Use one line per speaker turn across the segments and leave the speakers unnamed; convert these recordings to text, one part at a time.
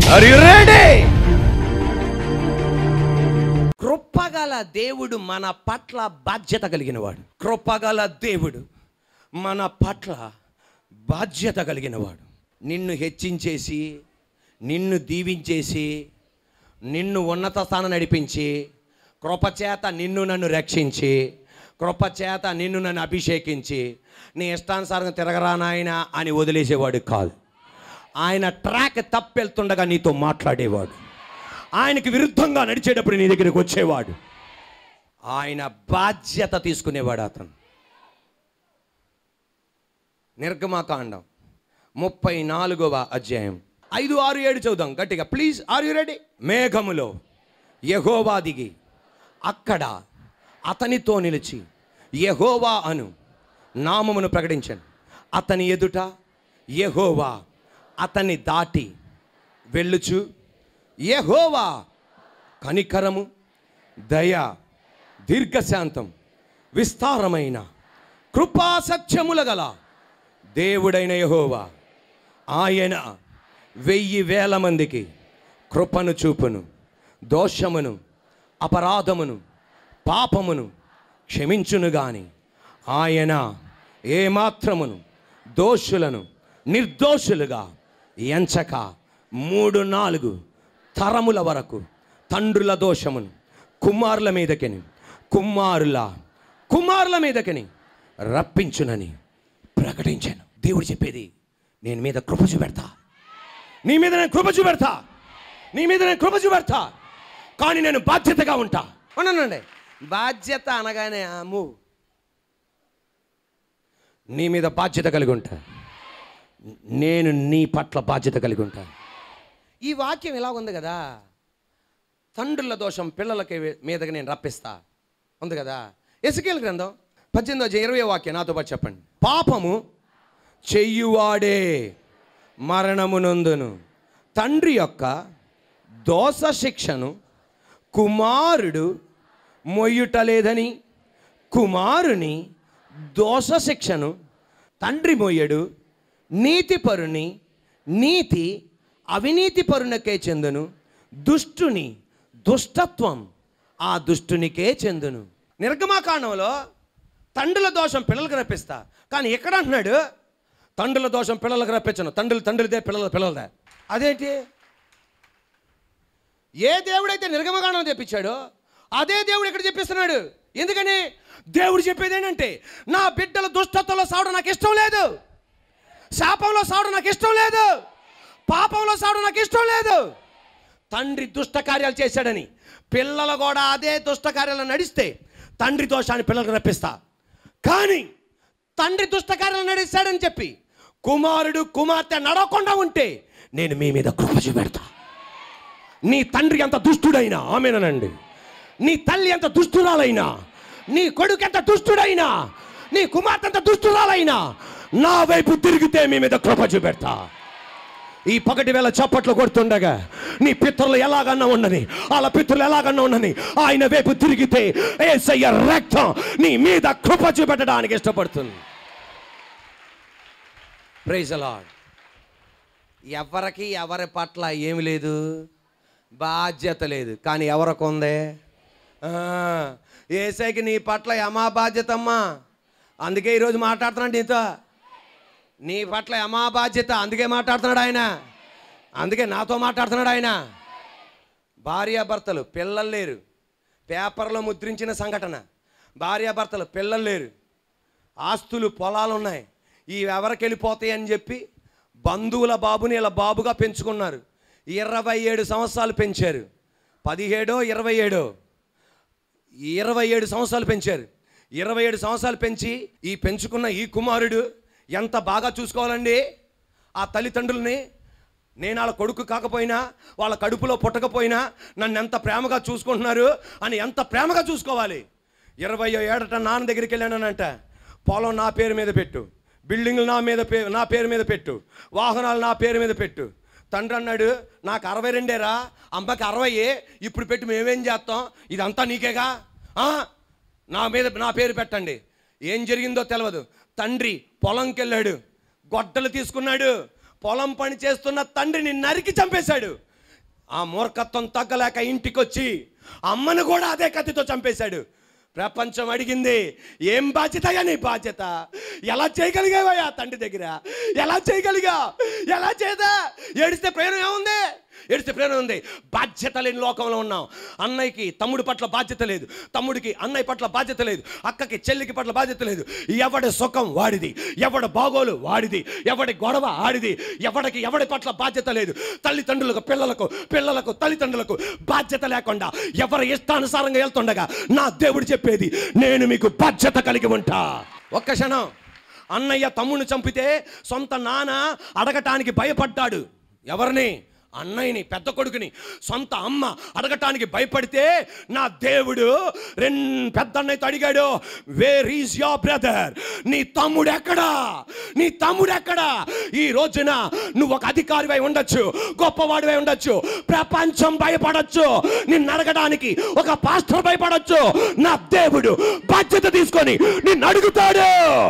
Are you ready కృపగల దేవుడు మన పట్ల బాధ్యత కలిగిన వాడు కృపగల దేవుడు మన పట్ల బాధ్యత కలిగిన వాడు నిన్ను హెచ్చించేసి నిన్ను దీవించేసి నిన్ను ఉన్నత స్థానం నడిపించి కృపచేత నిన్ను నన్ను రక్షించి కృపచేత నిన్ను నన్ను అభిషేకించి నీ ఇష్టానుసారంగా తిరగరా నాయనా అని వదిలేసేవాడు కాదు ఆయన ట్రాక్ తప్పెళ్తుండగా నీతో మాట్లాడేవాడు ఆయనకి విరుద్ధంగా నడిచేటప్పుడు నీ దగ్గరికి వచ్చేవాడు ఆయన బాధ్యత తీసుకునేవాడు అతను నిర్గమాకాండం ముప్పై నాలుగవ అధ్యాయం ఐదు ఆరు ఏడు చదువుదాం గట్టిగా ప్లీజ్ ఆర్ యు రెడీ మేఘములో యహోవా దిగి అక్కడ అతనితో నిలిచి యహోవా అను నామమును ప్రకటించాను అతని ఎదుట యహోవా అతన్ని దాటి వెళ్ళుచు యహోవా కనికరము దయ దీర్ఘశాంతం విస్తారమైన కృపా సత్యముల గల దేవుడైన యహోవా ఆయన వెయ్యి వేల మందికి కృపను చూపును దోషమును అపరాధమును పాపమును క్షమించును గాని ఆయన ఏమాత్రమును దోషులను నిర్దోషులుగా ఎంచక మూడు నాలుగు తరముల వరకు తండ్రుల దోషమును కుమారుల మీదకని కుమారుల కుమారుల మీదకని రప్పించునని ప్రకటించాను దేవుడు చెప్పేది నేను మీద కృప చూపెడతా నీ మీద నేను కృప చూపెడతా నీ మీద నేను కృప చూపెడతా కానీ నేను బాధ్యతగా ఉంటా అనండి బాధ్యత అనగానే అమ్ము నీ మీద బాధ్యత కలిగి ఉంటా నేను నీ పట్ల బాధ్యత కలిగి ఉంటా ఈ వాక్యం ఇలా ఉంది కదా తండ్రుల దోషం పిల్లలకి మీదకి నేను రప్పిస్తా ఉంది కదా ఎసుకేల్ గ్రంథం పద్దెనిమిదో అధ్యాయం ఇరవై వాక్యం నాతో పాటు చెప్పండి పాపము చెయ్యువాడే మరణమునందును తండ్రి యొక్క దోష శిక్షను కుమారుడు మొయ్యుటలేదని కుమారుని దోష శిక్షను తండ్రి మొయ్యడు నీతిపరుని నీతి అవినీతి పరునకే చెందును దుష్టుని దుష్టత్వం ఆ దుష్టునికే చెందును నిర్గమాకాండంలో తండ్రుల దోషం పిల్లలకు రప్పిస్తా కానీ ఎక్కడ అంటున్నాడు తండ్రుల దోషం పిల్లలకు రప్పించను తండ్రులు తండ్రులదే పిల్లల పిల్లలదే అదేంటి ఏ దేవుడైతే నిర్గమకాండం తెప్పించాడో అదే దేవుడు ఇక్కడ చెప్పిస్తున్నాడు ఎందుకని దేవుడు చెప్పేది ఏంటంటే నా బిడ్డల దుష్టత్వంలో సావడం నాకు ఇష్టం లేదు శాపంలో సావడం నాకు ఇష్టం లేదు పాపంలో సావడం నాకు ఇష్టం లేదు తండ్రి దుష్ట కార్యాలు చేశాడని పిల్లలు కూడా అదే దుష్ట కార్యాలు నడిస్తే తండ్రి దోషాన్ని పిల్లలకు రప్పిస్తా కానీ తండ్రి దుష్ట కార్యాలు నడిస్తాడని చెప్పి కుమారుడు కుమార్తె నడవకుండా ఉంటే నేను మీ మీద కృప చూపెడతా నీ తండ్రి ఎంత దుష్టుడైనా ఆమెనండి నీ తల్లి ఎంత దుష్టురాలైనా నీ కొడుకు ఎంత దుష్టుడైనా నీ కుమార్తె ఎంత దుష్టురాలైనా నా వైపు తిరిగితే మీ మీద కృప చూపెడతా ఈ పగటి వేళ చప్పట్లు కొడుతుండగా నీ పితరులు ఎలాగన్నా ఉండని వాళ్ళ పితరులు ఎలాగన్నా ఉండని ఆయన వైపు తిరిగితే ఏసయ్య రక్తం నీ మీద కృప చూపెట్టడానికి ఇష్టపడుతుంది ప్రైజ్ అలాడ్ ఎవరికి ఎవరి పట్ల ఏమి లేదు బాధ్యత లేదు కానీ ఎవరికి ఉంది ఆ, ఏసైకి నీ పట్ల యమా బాధ్యత అమ్మా అందుకే ఈరోజు మాట్లాడుతున్నాడు నీతో నీ పట్ల యమా బాధ్యత అందుకే మాట్లాడుతున్నాడు ఆయన అందుకే నాతో మాట్లాడుతున్నాడు ఆయన భార్యాభర్తలు పిల్లలు లేరు పేపర్లో ముద్రించిన సంఘటన భార్యాభర్తలు పిల్లలు లేరు ఆస్తులు పొలాలు ఉన్నాయి ఈ ఎవరికి వెళ్ళిపోతాయి అని చెప్పి బంధువుల బాబుని ఇలా బాబుగా పెంచుకున్నారు ఇరవై ఏడు సంవత్సరాలు పెంచారు పదిహేడో ఇరవై ఏడో ఇరవై ఏడు సంవత్సరాలు పెంచారు ఇరవై ఏడు సంవత్సరాలు పెంచి ఈ పెంచుకున్న ఈ కుమారుడు ఎంత బాగా చూసుకోవాలండి ఆ తల్లిదండ్రుల్ని నేను వాళ్ళ కొడుకు కాకపోయినా వాళ్ళ కడుపులో పుట్టకపోయినా నన్ను ఎంత ప్రేమగా చూసుకుంటున్నారు అని ఎంత ప్రేమగా చూసుకోవాలి ఇరవై ఏడట నాన్న దగ్గరికి వెళ్ళానంట పొలం నా పేరు మీద పెట్టు బిల్డింగ్లు నా మీద పే నా పేరు మీద పెట్టు వాహనాలు నా పేరు మీద పెట్టు తండ్రి అన్నాడు నాకు అరవై రెండేరా అమ్మకి అరవై ఇప్పుడు పెట్టి మేమేం చేస్తాం ఇదంతా నీకేగా ఆ? నా మీద నా పేరు పెట్టండి ఏం జరిగిందో తెలియదు తండ్రి పొలంకి వెళ్ళాడు గొడ్డలు తీసుకున్నాడు పొలం పని చేస్తున్న తండ్రిని నరికి చంపేశాడు ఆ మూర్ఖత్వం తగ్గలేక ఇంటికొచ్చి అమ్మను కూడా అదే కత్తితో చంపేశాడు ప్రపంచం అడిగింది ఏం బాధ్యతయా నీ బాధ్యత ఎలా చేయగలిగావయ్యా తండ్రి దగ్గర ఎలా చేయగలిగా ఎలా చేదా ఏడిస్తే ప్రయోజనం ఏముంది ఏడిస్తే ప్రయోజనం ఉంది బాధ్యత లేని లోకంలో ఉన్నాం అన్నయ్యకి తమ్ముడి పట్ల బాధ్యత లేదు తమ్ముడికి అన్నయ్య పట్ల బాధ్యత లేదు అక్కకి చెల్లికి పట్ల బాధ్యత లేదు ఎవడి సుఖం వాడిది ఎవడి బాగోలు వాడిది ఎవడి గొడవ ఆడిది ఎవడికి ఎవడి పట్ల బాధ్యత లేదు తల్లిదండ్రులకు పిల్లలకు పిల్లలకు తల్లిదండ్రులకు బాధ్యత లేకుండా ఎవరి ఇష్టానుసారంగా వెళ్తుండగా నా దేవుడు చెప్పేది నేను మీకు బాధ్యత కలిగి ఉంటా ఒక్క క్షణం అన్నయ్య తమ్ముడిని చంపితే సొంత నాన్న అడగటానికి భయపడ్డాడు ఎవరిని అన్నయ్యని పెద్ద కొడుకుని సొంత అమ్మ అడగటానికి భయపడితే నా దేవుడు రెన్ పెద్ద అన్నయ్యతో అడిగాడు వేర్ ఈజ్ యోర్ బ్రదర్ నీ తమ్ముడు ఎక్కడా నీ తమ్ముడు ఎక్కడా ఈ రోజున నువ్వు ఒక అధికారివై ఉండొచ్చు గొప్పవాడివై ఉండొచ్చు ప్రపంచం భయపడొచ్చు నిన్ను అడగడానికి ఒక పాస్టర్ భయపడొచ్చు నా దేవుడు బాధ్యత తీసుకొని నిన్ను అడుగుతాడు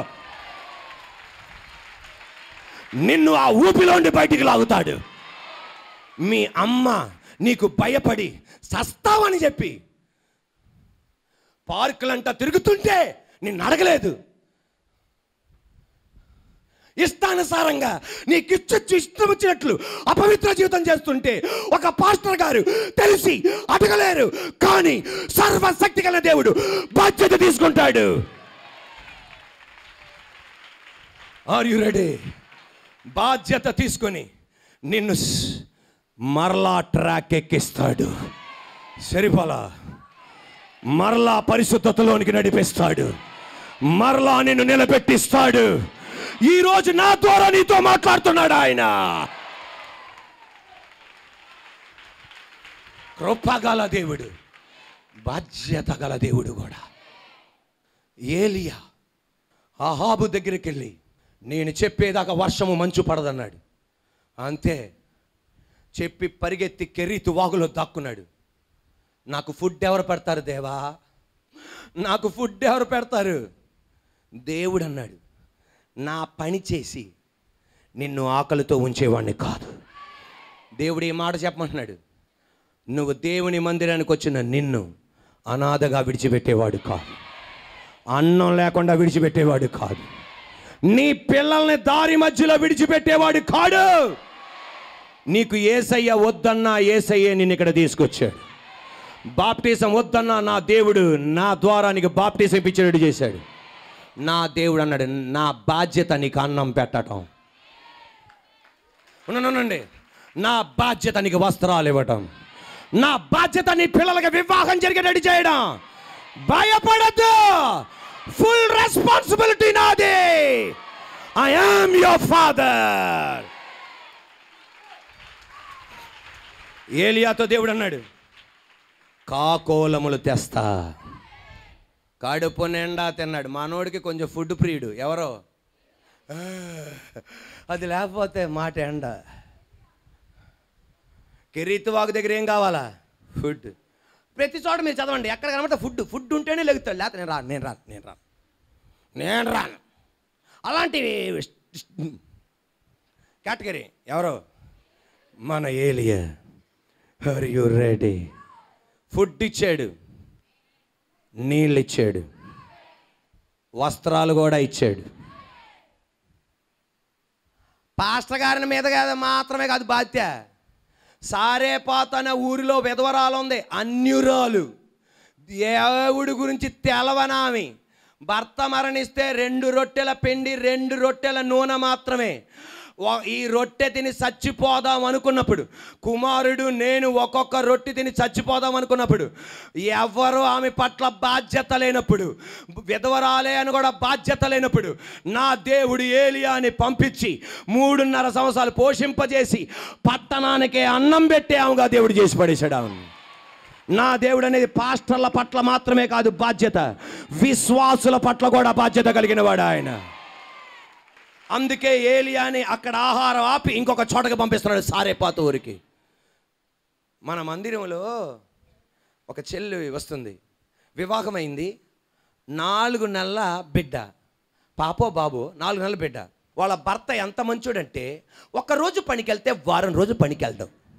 నిన్ను ఆ ఊపిలోండి బయటికి లాగుతాడు మీ అమ్మ నీకు భయపడి సస్తావని చెప్పి పార్కులంట తిరుగుతుంటే నిన్ను అడగలేదు ఇష్టానుసారంగా నీకు ఇచ్చొచ్చు ఇష్టం వచ్చినట్లు అపవిత్ర జీవితం చేస్తుంటే ఒక పాస్టర్ గారు తెలిసి అడగలేరు కానీ సర్వశక్తి గల దేవుడు బాధ్యత తీసుకుంటాడు ఆర్ యు రెడీ బాధ్యత తీసుకొని నిన్ను స్- మరలా ట్రాక్ ఎక్కిస్తాడు సరిపోలా మరలా పరిశుద్ధతలోనికి నడిపిస్తాడు మరలా నిన్ను నిలబెట్టిస్తాడు ఈ రోజు నా ద్వారా నీతో మాట్లాడుతున్నాడు ఆయన కృపగల దేవుడు బాధ్యత గల దేవుడు కూడా ఏలియా అహాబు దగ్గరికి వెళ్ళి నేను చెప్పేదాకా వర్షము మంచు పడదన్నాడు అంతే చెప్పి పరిగెత్తి కెరీతు వాగులో దాక్కున్నాడు నాకు ఫుడ్ ఎవరు పెడతారు దేవా నాకు ఫుడ్ ఎవరు పెడతారు దేవుడు అన్నాడు నా పని చేసి నిన్ను ఆకలితో ఉంచేవాడిని కాదు దేవుడు ఈ మాట చెప్పమంటున్నాడు నువ్వు దేవుని మందిరానికి వచ్చిన నిన్ను అనాథగా విడిచిపెట్టేవాడు కాదు అన్నం లేకుండా విడిచిపెట్టేవాడు కాదు నీ పిల్లల్ని దారి మధ్యలో విడిచిపెట్టేవాడు కాడు నీకు ఏసయ్య వద్దన్నా ఏసయ్యే నిన్ను ఇక్కడ తీసుకొచ్చాడు బాప్టిజం వద్దన్నా నా దేవుడు నా ద్వారా నీకు బాప్టిజం ఇప్పించేటట్టు చేశాడు నా దేవుడు అన్నాడు నా బాధ్యత నీకు అన్నం పెట్టటం ఉన్నానండి నా బాధ్యత నీకు వస్త్రాలు ఇవ్వటం నా బాధ్యత నీ పిల్లలకి వివాహం జరిగేటట్టు చేయడం భయపడద్దు ఫుల్ రెస్పాన్సిబిలిటీ నాది ఐ ఆమ్ యువర్ ఫాదర్ ఏలియాతో దేవుడు అన్నాడు కాకోలములు తెస్తా కడుపు నిండా తిన్నాడు మనోడికి కొంచెం ఫుడ్ ప్రియుడు ఎవరో ఆ, అది లేకపోతే మాట ఎండ కెరీత్ వాగు దగ్గర ఏం కావాలా ఫుడ్ ప్రతి చోట మీరు చదవండి ఎక్కడ కనబడితే ఫుడ్ ఫుడ్ ఉంటేనే లెగుతాడు లేకపోతే నేను రాను నేను రాను నేను రాను నేను రాను అలాంటివి కేటగిరీ ఎవరో మన ఏలియా ఆర్ యు రెడీ ఫుడ్ ఇచ్చాడు నీళ్ళు ఇచ్చాడు వస్త్రాలు కూడా ఇచ్చాడు పాస్టర్ గారిని మీద కాదు మాత్రమే కాదు బాధ్య సారేపాత అనే ఊరిలో విధవరాలు ఉంది అన్యురాలు దేవుడి గురించి తెలవనామి భర్త మరణిస్తే రెండు రొట్టెల పిండి రెండు రొట్టెల నూనె మాత్రమే వా- ఈ రొట్టె తిని చచ్చిపోదాం అనుకున్నప్పుడు కుమారుడు నేను ఒక్కొక్క రొట్టె తిని చచ్చిపోదాం అనుకున్నప్పుడు ఎవరు ఆమె పట్ల బాధ్యత లేనప్పుడు విధవరాలే అని కూడా బాధ్యత లేనప్పుడు నా దేవుడు ఏలియాని పంపించి మూడున్నర సంవత్సరాలు పోషింపజేసి పట్టణానికే అన్నం పెట్టే ఆమెగా దేవుడు చేసి పడేశాడు ఆమెను నా దేవుడు అనేది పాస్టర్ల పట్ల మాత్రమే కాదు బాధ్యత విశ్వాసుల పట్ల కూడా బాధ్యత కలిగిన వాడు ఆయన అందుకే ఏలియాని అక్కడ ఆహారం ఆపి ఇంకొక చోటకి పంపిస్తున్నాడు సారేపాత ఊరికి మన మందిరంలో ఒక చెల్లి వస్తుంది వివాహమైంది నాలుగు నెలల బిడ్డ పాపో బాబు నాలుగు నెలల బిడ్డ వాళ్ళ భర్త ఎంత మంచోడంటే ఒక్క రోజు పనికి వెళ్తే వారం రోజు పనికి వెళ్తాం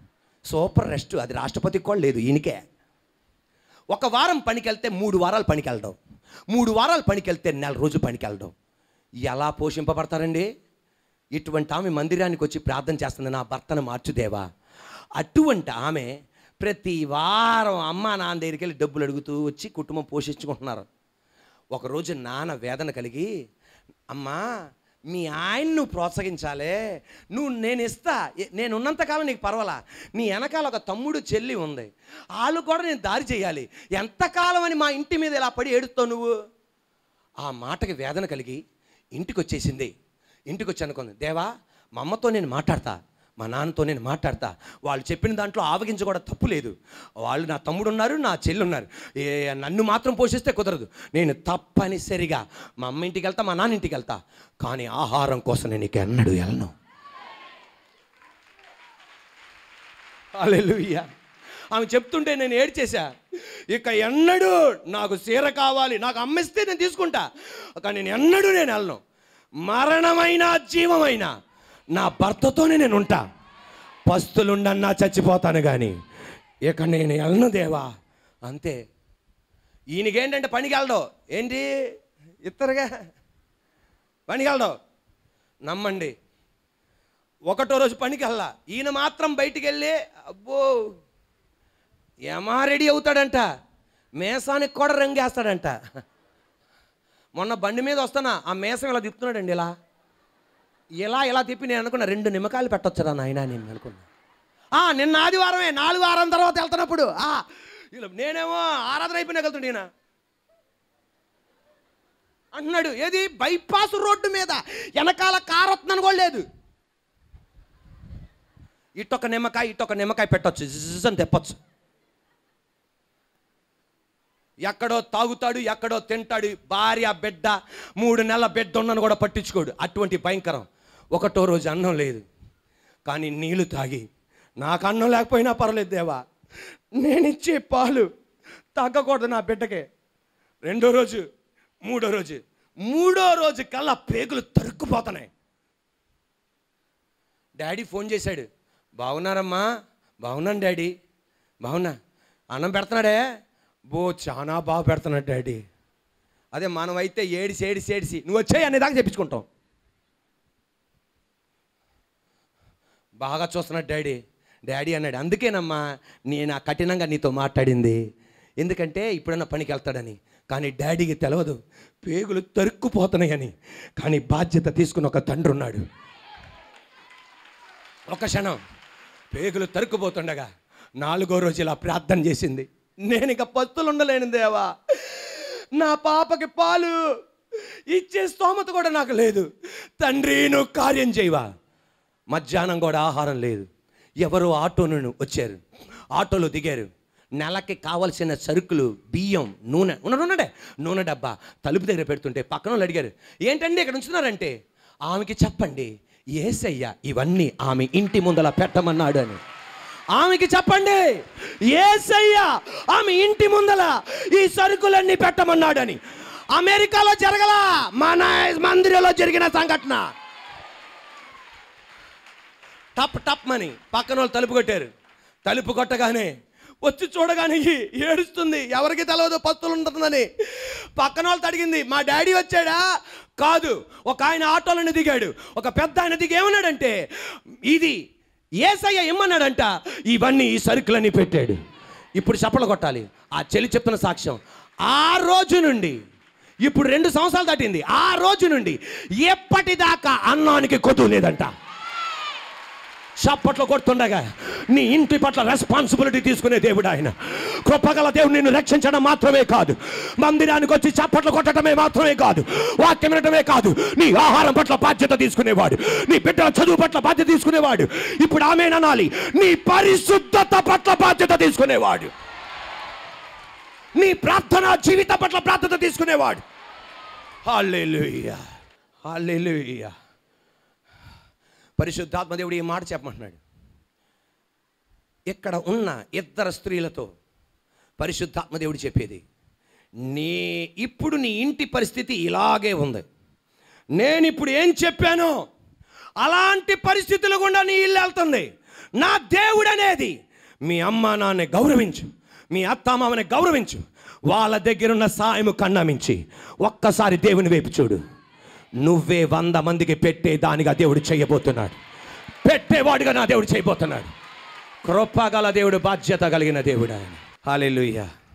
సూపర్ రెస్ట్ అది రాష్ట్రపతికి కూడా లేదు ఈయనకే ఒక వారం పనికి వెళ్తే మూడు వారాలు పనికి వెళ్ళడం మూడు వారాలు పనికి వెళ్తే నెల రోజు పనికి వెళ్ళడం ఎలా పోషింపబడతారండి ఇటువంటి ఆమె మందిరానికి వచ్చి ప్రార్థన చేస్తుంది నా భర్తను మార్చుదేవా అటువంటి ఆమె ప్రతి వారం అమ్మ నాన్న దగ్గరికి వెళ్ళి డబ్బులు అడుగుతూ వచ్చి కుటుంబం పోషించుకుంటున్నారు ఒకరోజు నాన్న వేదన కలిగి అమ్మా మీ ఆయన నువ్వు ప్రోత్సహించాలే నువ్వు నేను ఇస్తా ఎ- నేను ఉన్నంతకాలం నీకు పర్వాలా నీ వెనకాల ఒక తమ్ముడు చెల్లి ఉంది వాళ్ళు కూడా నేను దారి చేయాలి ఎంతకాలం అని మా ఇంటి మీద ఇలా పడి ఏడుస్తావు నువ్వు ఆ మాటకి వేదన కలిగి ఇంటికి వచ్చేసింది ఇంటికి వచ్చి అనుకుంది దేవా మా అమ్మతో నేను మాట్లాడతా మా నాన్నతో నేను మాట్లాడతా వాళ్ళు చెప్పిన దాంట్లో ఆవగించ కూడా తప్పు లేదు వాళ్ళు నా తమ్ముడు ఉన్నారు నా చెల్లి ఉన్నారు ఏ నన్ను మాత్రం పోషిస్తే కుదరదు నేను తప్పనిసరిగా మా అమ్మ ఇంటికి వెళ్తా మా నాన్న ఇంటికి వెళ్తా కానీ ఆహారం కోసం నేను ఇక ఎన్నడూ వెళ్ళను హల్లెలూయా ఆమె చెప్తుంటే నేను ఏడ్చేశా ఇక ఎన్నడూ నాకు చీర కావాలి నాకు అమ్మిస్తే నేను తీసుకుంటా కానీ నేను ఎన్నడూ నేను వెళ్ళను మరణమైన జీవమైన నా భర్తతోనే నేను ఉంటా పస్తులుండన్నా చచ్చిపోతాను కానీ ఇక నేను వెళ్ళను దేవా అంతే ఈయనకేంటంటే పనికి వెళ్ళడం ఏంటి ఇద్దరుగా పనికి వెళ్ళడం నమ్మండి ఒకటో రోజు పనికి వెళ్ళా ఈయన మాత్రం బయటికి వెళ్ళి అబ్బో ఏమా రెడీ అవుతాడంట మేసానికి కూడా రంగేస్తాడంట మొన్న బండి మీద వస్తానా ఆ మేసం ఇలా తిప్పుతున్నాడండి ఇలా ఇలా ఇలా తిప్పి నేను అనుకున్నా రెండు నిమ్మకాయలు పెట్టొచ్చురా నాయన నేను అనుకున్నా ఆ, నిన్న ఆదివారమే నాలుగు వారం తర్వాత వెళ్తున్నప్పుడు ఆ, ఇలా నేనేమో ఆరాధన అయిపోయినా వెళ్తుండే ఈయన అంటున్నాడు ఏది బైపాస్ రోడ్డు మీద వెనకాల కారొత్తున్నాను కూడా లేదు ఇటొక నిమ్మకాయ ఇటొక నిమ్మకాయ పెట్టొచ్చు జిజ్ అని తెప్పొచ్చు ఎక్కడో తాగుతాడు ఎక్కడో తింటాడు భార్య బిడ్డ మూడు నెలల బిడ్డ ఉన్నను కూడా పట్టించుకోడు అటువంటి భయంకరం ఒకటో రోజు అన్నం లేదు కానీ నీళ్లు తాగి నాకు అన్నం లేకపోయినా పర్లేదు దేవా నేను ఇచ్చే పాలు తగ్గకూడదు నా బిడ్డకే రెండో రోజు మూడో రోజు మూడో రోజు కల్లా పేగులు తరుక్కుపోతున్నాయి డాడీ ఫోన్ చేశాడు బాగున్నారమ్మా బాగున్నాను డాడీ బాగున్నా అన్నం పెడుతున్నాడే బో చాలా బాగా పెడుతున్నాడు డాడీ అదే మనం అయితే ఏడిసి ఏడిసి ఏడిసి నువ్వు వచ్చాయి అనేదాకా చెప్పించుకుంటాం బాగా చూస్తున్నాడు డాడీ డాడీ అన్నాడు అందుకేనమ్మా నేను ఆ కఠినంగా నీతో మాట్లాడింది ఎందుకంటే ఇప్పుడన్నా పనికి వెళ్తాడని కానీ డాడీకి తెలియదు పేగులు తరుక్కుపోతున్నాయని కానీ బాధ్యత తీసుకుని ఒక తండ్రి ఉన్నాడు ఒక క్షణం పేగులు తరుక్కుపోతుండగా నాలుగో రోజు ఇలా ప్రార్థన చేసింది నేను ఇక పస్తులు ఉండలేను దేవా నా పాపకి పాలు ఇచ్చే స్తోమత కూడా నాకు లేదు తండ్రి నువ్వు కార్యం చేయవా మధ్యాహ్నం కూడా ఆహారం లేదు ఎవరు ఆటోను వచ్చారు ఆటోలో దిగారు నెలకి కావలసిన సరుకులు బియ్యం నూనె ఉన్నాడు ఉన్నాడే నూనె డబ్బా తలుపు దగ్గర పెడుతుంటే పక్కన వాళ్ళు అడిగారు ఏంటండి ఇక్కడ ఉంచున్నారంటే ఆమెకి చెప్పండి ఏసయ్య ఇవన్నీ ఆమె ఇంటి ముందల పెట్టమన్నాడు అని ఆమెకి చెప్పండి ఏసయ్య ఆమె ఇంటి ముందల ఈ సరుకులన్నీ పెట్టమన్నాడని అమెరికాలో జరగల మన మందిరంలో జరిగిన సంఘటన టప్ టప్ మని పక్కన వాళ్ళు తలుపు కొట్టారు తలుపు కొట్టగానే వచ్చి చూడగానే ఏడుస్తుంది ఎవరికి తెలియదు పస్తులు ఉంటుందని పక్కన వాళ్ళతో అడిగింది మా డాడీ వచ్చాడా కాదు ఒక ఆయన ఆటోలను దిగాడు ఒక పెద్ద ఆయన దిగి ఏమన్నాడంటే ఇది ఏసయ్య ఏమన్నాడంట ఇవన్నీ ఈ సరుకులన్నీ పెట్టాడు ఇప్పుడు చప్పలు కొట్టాలి ఆ చెల్లి చెప్తున్న సాక్ష్యం ఆ రోజు నుండి ఇప్పుడు రెండు సంవత్సరాలు దాటింది ఆ రోజు నుండి ఎప్పటిదాకా అన్నానికి కొద్దు లేదంట చప్పట్లు కొడుతుండగా నీ ఇంటి పట్ల రెస్పాన్సిబిలిటీ తీసుకునే దేవుడు ఆయన కృపగల దేవుడు నిన్ను రక్షించడం మాత్రమే కాదు మందిరానికి వచ్చి చప్పట్లు కొట్టడమే మాత్రమే కాదు వాక్యం వినటమే కాదు నీ ఆహారం పట్ల బాధ్యత తీసుకునేవాడు నీ బిడ్డల చదువు పట్ల బాధ్యత తీసుకునేవాడు ఇప్పుడు ఆమె అనాలి నీ పరిశుద్ధత పట్ల బాధ్యత తీసుకునేవాడు నీ ప్రార్థన జీవిత పట్ల ప్రార్థన తీసుకునేవాడు హాలేలుయ్యా హాలేలుయ్యా పరిశుద్ధాత్మ దేవుడు ఈ మాట చెప్పమంటున్నాడు ఇక్కడ ఉన్న ఇద్దరు స్త్రీలతో పరిశుద్ధాత్మ దేవుడు చెప్పేది నీ ఇప్పుడు నీ ఇంటి పరిస్థితి ఇలాగే ఉంది నేను ఇప్పుడు ఏం చెప్పానో అలాంటి పరిస్థితులు గుండా నీ ఇల్లు వెళ్తుంది నా దేవుడు అనేది మీ అమ్మ నాన్నని గౌరవించు మీ అత్తమామని గౌరవించు వాళ్ళ దగ్గరున్న సాయము కన్నమించి ఒక్కసారి దేవుని వైపు చూడు నువ్వే వంద మందికి పెట్టే దానిగా దేవుడు చేయబోతున్నాడు పెట్టేవాడుగా నా దేవుడు చేయబోతున్నాడు కృపగల దేవుడు బాధ్యత కలిగిన దేవుడు ఆయన హాలెలుయ్యా